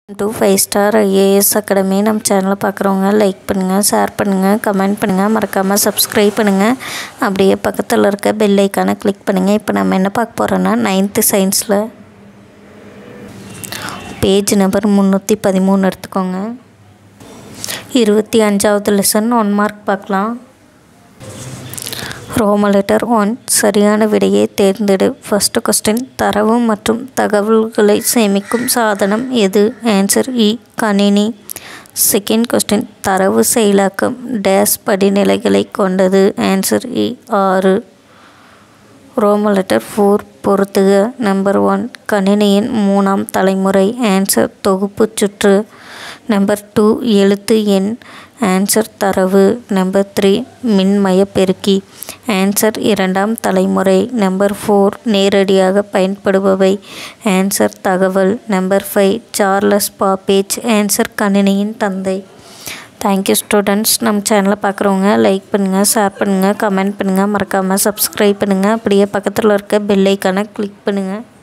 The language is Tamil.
two five star IAS academy நம்ம சேனலை பார்க்குறவங்க லைக் பண்ணுங்கள் ஷேர் பண்ணுங்கள் கமெண்ட் பண்ணுங்கள் மறக்காமல் சப்ஸ்கிரைப் பண்ணுங்கள் அப்படியே பக்கத்தில் இருக்க பெல் ஐக்கானை கிளிக் பண்ணுங்கள் இப்போ நம்ம என்ன பார்க்க போகிறோன்னா நைன்த்து சயின்ஸில் பேஜ் நம்பர் முந்நூற்றி பதிமூணு எடுத்துக்கோங்க இருபத்தி அஞ்சாவது லெசன் ஒன் மார்க் பார்க்கலாம் ரோம லெட்டர் ஒன் சரியான விடையை தேர்ந்தெடு ஃபஸ்ட்டு கொஸ்டின் தரவு மற்றும் தகவல்களை சேமிக்கும் சாதனம் எது ஆன்சர் இ கணினி செகண்ட் கொஸ்டின் தரவு செயலாக்கம் டேஸ் படிநிலைகளை கொண்டது ஆன்சர் இ ஆறு ரோம லெட்டர் ஃபோர் பொறுத்துக நம்பர் ஒன் கணினியின் மூணாம் தலைமுறை ஆன்சர் தொகுப்பு சுற்று நம்பர் டூ எழுத்து எண் ஆன்சர் தரவு நம்பர் த்ரீ மின்மய பெருக்கி ஆன்சர் இரண்டாம் தலைமுறை நம்பர் ஃபோர் நேரடியாக பயன்படுபவை ஆன்சர் தகவல் number five Charles Babbage answer கணினியின் தந்தை தேங்க்யூ ஸ்டூடெண்ட்ஸ் நம்ம சேனலை பார்க்குறவங்க லைக் பண்ணுங்கள் ஷேர் பண்ணுங்கள் கமெண்ட் பண்ணுங்கள் மறக்காமல் சப்ஸ்கிரைப் பண்ணுங்கள் அப்படியே பக்கத்தில் இருக்க பெல் ஐக்கானை கிளிக் பண்ணுங்கள்